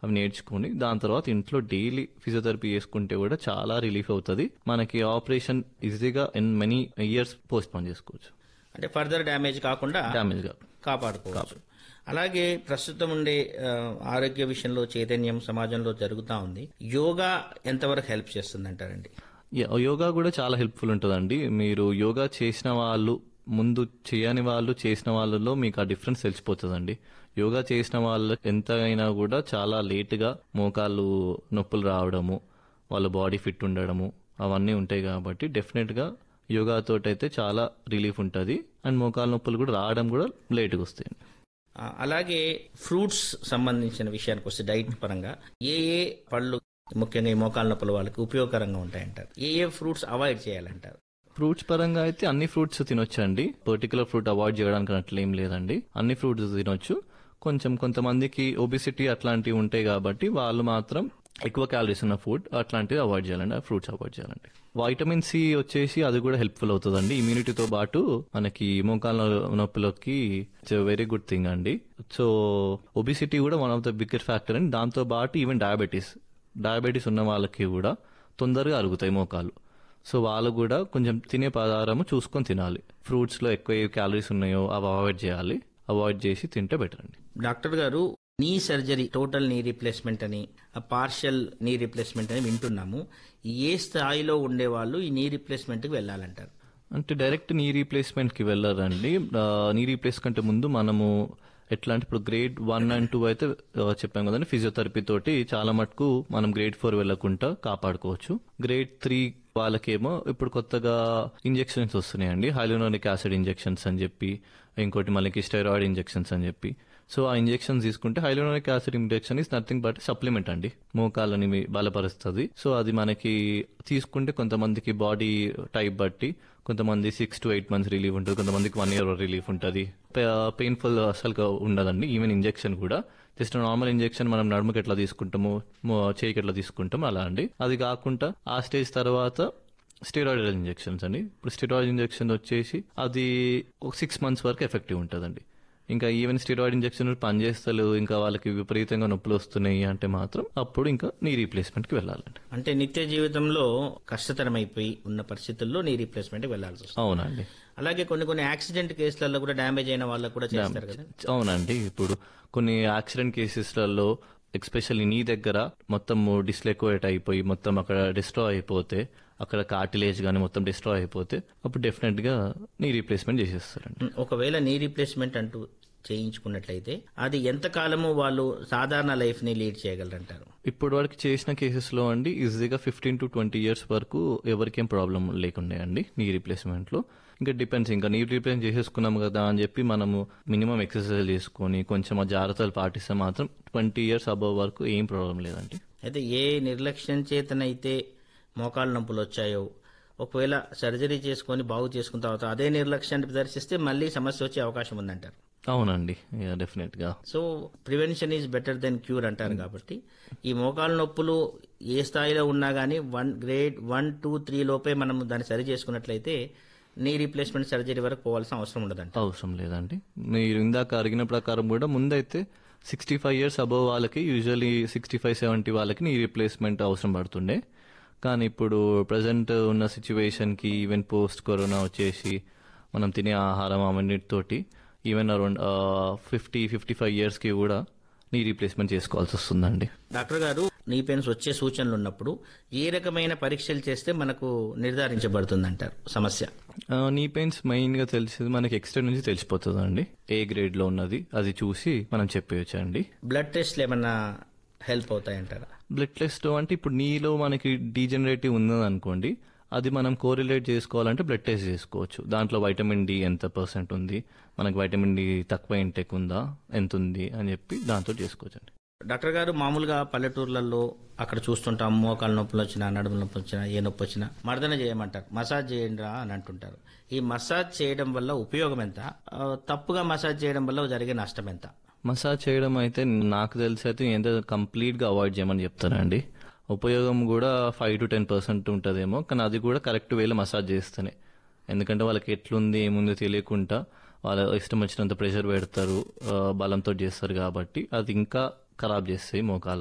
అవి నేర్చుకుని దాని తర్వాత ఇంట్లో డైలీ ఫిజియోథెరపీ చేసుకుంటే కూడా చాలా రిలీఫ్ అవుతుంది మనకి ఆపరేషన్ ఈజీగా in many years postpone చేసుకోవచ్చు అంటే ఫర్దర్ డ్యామేజ్ కాకుండా డ్యామేజ్ గా కాపాడుకోవచ్చు అలాగే ప్రస్తుతం ఉండే ఆ, ఆరోగ్య విషయంలో చైతన్యం సమాజంలో జరుగుతూ ఉంది యోగా ఎంతవరకు హెల్ప్ చేస్తుంది అంటారండి యా, యోగా కూడా చాలా హెల్ప్ఫుల్ ఉంటుందండి మీరు యోగా చేసిన వాళ్ళు ముందు చేయని వాళ్ళు చేసిన వాళ్ళలో మీకు ఆ డిఫరెన్స్ తెలిసిపోతుందండి యోగా చేసిన వాళ్ళు ఎంత అయినా కూడా చాలా లేటుగా మోకాళ్ళు నొప్పులు రావడము వాళ్ళ బాడీ ఫిట్ ఉండడము అవన్నీ ఉంటాయి కాబట్టి డెఫినెట్గా యోగాతో అయితే చాలా రిలీఫ్ ఉంటుంది అండ్ మోకాళ్ళ నొప్పులు కూడా రావడం కూడా లేటుగా వస్తాయి ఆ, అలాగే ఫ్రూట్స్ సంబంధించిన విషయానికి వస్తే డైట్ పరంగా ఏ ఏ పళ్ళు ముఖ్యంగా ఈ మోకాల నొప్పుల వాళ్ళకి ఉపయోగకరంగా ఉంటాయంటారు ఏ ఏ ఫ్రూట్స్ అవాయిడ్ చేయాలంటారు ఫ్రూట్స్ పరంగా అయితే అన్ని ఫ్రూట్స్ తినొచ్చండి పర్టికులర్ ఫ్రూట్ అవాయిడ్ చేయడానికి అట్లా ఏం లేదండి అన్ని ఫ్రూట్స్ తినొచ్చు కొంచెం కొంతమందికి ఒబిసిటీ అట్లాంటివి ఉంటాయి కాబట్టి వాళ్ళు మాత్రం ఎక్కువ క్యాలరీస్ ఉన్న ఫుడ్ అట్లాంటివి అవాయిడ్ చేయాలండి ఆ ఫ్రూట్స్ అవాయిడ్ చేయాలండి వైటమిన్ సి వచ్చేసి అది కూడా హెల్ప్ఫుల్ అవుతుందండి ఇమ్యూనిటీతో పాటు మనకి మోకాల నొప్పులకి ఇట్స్ వెరీ గుడ్ థింగ్ అండి సో ఒబిసిటీ కూడా one of the biggest factor అండి దాంతో పాటు ఈవెన్ డయాబెటీస్ డయాబెటీస్ ఉన్న వాళ్ళకి కూడా తొందరగా అరుగుతాయి మోకాలు సో వాళ్ళు కూడా కొంచెం తినే పదార్థము చూసుకొని తినాలి ఫ్రూట్స్ లో ఎక్కువ ఏ క్యాలరీస్ ఉన్నాయో అవి అవాయిడ్ చేయాలి అవాయిడ్ చేసి తింటే బెటర్ అండి డాక్టర్ గారు knee surgery total knee replacement అని పార్షల్ నీ రీప్లేస్మెంట్ అని వింటున్నాము ఏ స్థాయిలో ఉండే వాళ్ళు ఈ నీ రీప్లేస్మెంట్ కి వెళ్ళాలంటారు అంటే డైరెక్ట్ నీ రీప్లేస్మెంట్ కి వెళ్ళారండి ఆ, నీ రీప్లేస్ కంటే ముందు మనము ఎట్లా అంటే ఇప్పుడు గ్రేడ్ వన్ అండ్ టూ అయితే ఆ, చెప్పాం కదండి ఫిజియోథెరపీ తోటి చాలా మటుకు మనం గ్రేడ్ ఫోర్ వెళ్ళకుండా కాపాడుకోవచ్చు గ్రేడ్ త్రీ వాళ్ళకేమో ఇప్పుడు కొత్తగా ఇంజెక్షన్స్ వస్తున్నాయండి హైలోనోనిక్ యాసిడ్ ఇంజెక్షన్స్ అని చెప్పి ఇంకోటి మనకి స్టెరాయిడ్ ఇంజెక్షన్స్ అని చెప్పి సో ఆ ఇంజెక్షన్స్ తీసుకుంటే hyaluronic acid injection is nothing but supplement అండి మోకాలని మీ బలపరుస్తుంది సో అది మనకి తీసుకుంటే కొంతమందికి బాడీ టైప్ బట్టి కొంతమంది six to eight months relief ఉంటుంది కొంతమందికి వన్ ఇయర్ రిలీఫ్ ఉంటుంది పెయిన్ఫుల్ అసలు ఉండదండి ఈవెన్ ఇంజెక్షన్ కూడా జస్ట్ నార్మల్ ఇంజెక్షన్ మనం నడుముకి ఎట్లా తీసుకుంటాము మో- చేయికి ఎట్లా తీసుకుంటాము అలా అండి అది కాకుండా ఆ స్టేజ్ తర్వాత స్టెరాయిడ్ ఇంజెక్షన్స్ అండి ఇప్పుడు స్టెరాయిడ్ ఇంజెక్షన్ వచ్చేసి అది ఒక సిక్స్ మంత్స్ వరకు ఎఫెక్టివ్ ఉంటుందండి ఇంకా ఈవెన్ స్టెరాయిడ్ ఇంజెక్షన్ పనిచేస్తలు ఇంకా వాళ్ళకి విపరీతంగా నొప్పులు వస్తున్నాయి అంటే మాత్రం అప్పుడు ఇంకా నీ రీప్లేస్మెంట్ కి వెళ్ళాలండి అంటే నిత్య జీవితంలో కష్టతరమైపోయి ఉన్న పరిస్థితుల్లో నీ రీప్లేస్మెంట్ కి వెళ్లాల్సి వస్తుంది అవునండి అలాగే కొన్ని కొన్ని యాక్సిడెంట్ కేసులలో కూడా డ్యామేజ్ అయిన వాళ్ళకు కూడా చేస్తారు కదా అవునండి ఇప్పుడు కొన్ని యాక్సిడెంట్ కేసెస్లలో ఎక్స్పెషల్లీ నీ దగ్గర మొత్తం డిస్లెక్వేట్ అయిపోయి మొత్తం అక్కడ డిస్ట్రాయ్ అయిపోతే అక్కడ కార్టిలేజ్ కానీ మొత్తం డిస్ట్రాయ్ అయిపోతే అప్పుడు డెఫినెట్ గా నీ రీప్లేస్మెంట్ చేసేస్తారండి ఒకవేళ నీ రీప్లేస్మెంట్ అంటూ చేయించుకున్నట్లయితే అది ఎంత కాలము వాళ్ళు సాధారణ లైఫ్ ని లీడ్ చేయగలరంటారు ఇప్పటి వరకు చేసిన కేసెస్ లో అండి ఈజీగా ఫిఫ్టీన్ టు ట్వంటీ ఇయర్స్ వరకు ఎవరికేం ప్రాబ్లం లేకుండే అండి నీ రీప్లేస్మెంట్ లో ఇంకా డిపెండ్స్ ఇంకా నీ రీప్లేస్ చేసేసుకున్నాం కదా అని చెప్పి మనము మినిమం ఎక్సర్సైజ్ చేసుకొని కొంచెం ఆ జాగ్రత్తలు పాటిస్తే మాత్రం ట్వంటీ ఇయర్స్ అబవ్ వరకు ఏం ప్రాబ్లం లేదండి అయితే ఏ నిర్లక్ష్యం చేతనైతే మోకాళ్ళ నొప్పులు వచ్చాయో ఒకవేళ సర్జరీ చేసుకొని బాగు చేసుకున్న తర్వాత అదే నిర్లక్ష్యాన్ని ప్రదర్శిస్తే మళ్ళీ సమస్య వచ్చే అవకాశం ఉందంటారు అవునండి డెఫినెట్ గా so prevention is better than cure అంటారు కాబట్టి ఈ మోకాళ్ళ నొప్పులు ఏ స్థాయిలో ఉన్నా కానీ one grade one two three లోపే మనం దాన్ని సరి చేసుకున్నట్లయితే నీ రీప్లేస్మెంట్ సర్జరీ వరకు పోవాల్సిన అవసరం ఉండదంట అవసరం లేదండి మీరు ఇందాక అడిగిన ప్రకారం కూడా ముందైతే సిక్స్టీ ఫైవ్ ఇయర్స్ అబవ్ వాళ్ళకి యూజువలీ సిక్స్టీ ఫైవ్ సెవెంటీ వాళ్ళకి నీ రీప్లేస్మెంట్ అవసరం పడుతుండే కానీ ఇప్పుడు ప్రజెంట్ ఉన్న సిచ్యువేషన్కి ఈవెన్ పోస్ట్ కరోనా వచ్చేసి మనం తినే ఆహారం అవన్నిటితోటి even around fifty fifty five ఇయర్స్కి కూడా నీ రీప్లేస్మెంట్ చేసుకోవాల్సి వస్తుందండి డాక్టర్ గారు నీ పెయిన్స్ వచ్చే సూచనలు ఉన్నప్పుడు ఏ రకమైన పరీక్షలు చేస్తే మనకు నిర్ధారించబడుతుంది అంటారు సమస్య ఆ, నీ పెయిన్స్ మెయిన్ గా తెలిసేది మనకి ఎక్స్టెంట్ నుంచి తెలిసిపోతుంది అండి ఏ గ్రేడ్ లో ఉన్నది అది చూసి మనం చెప్పేయచ్చు అండి బ్లడ్ టెస్ట్లు ఏమన్నా హెల్ప్ అవుతాయంటారా బ్లడ్ టెస్ట్ అంటే ఇప్పుడు నీలో మనకి డీజనరేటివ్ ఉన్నది అనుకోండి అది మనం కోరిలేట్ చేసుకోవాలంటే బ్లడ్ టెస్ట్ చేసుకోవచ్చు దాంట్లో వైటమిన్ డి ఎంత పర్సెంట్ ఉంది మనకి వైటమిన్ డి తక్కువ ఇంటెక్ ఉందా ఎంత ఉంది అని చెప్పి దాంతో చేసుకోవచ్చు అండి డాక్టర్ గారు మామూలుగా పల్లెటూర్లలో అక్కడ చూస్తుంటాం మోకాళ్ళ నొప్పులు వచ్చినా నడుము నొప్పి వచ్చినా ఏ నొప్పి వచ్చినా మర్దన చేయమంటారు మసాజ్ చేయండి రా అని అంటుంటారు ఈ మసాజ్ చేయడం వల్ల ఉపయోగం ఎంత ఆ, తప్పుగా మసాజ్ చేయడం వల్ల జరిగే నష్టం ఎంత మసాజ్ చేయడం అయితే నాకు తెలిసి అయితే ఎంత కంప్లీట్ గా అవాయిడ్ చేయమని చెప్తానండి ఉపయోగం కూడా ఫైవ్ టు టెన్ పర్సెంట్ ఉంటుందేమో కానీ అది కూడా కరెక్ట్ వేలో మసాజ్ చేస్తేనే ఎందుకంటే వాళ్ళకి ఎట్లుంది ఏముంది తెలియకుండా వాళ్ళ ఇష్టం వచ్చినంత ప్రెషర్ పెడతారు ఆ, బలంతో చేస్తారు కాబట్టి అది ఇంకా ఖరాబ్ చేస్తాయి మోకాలు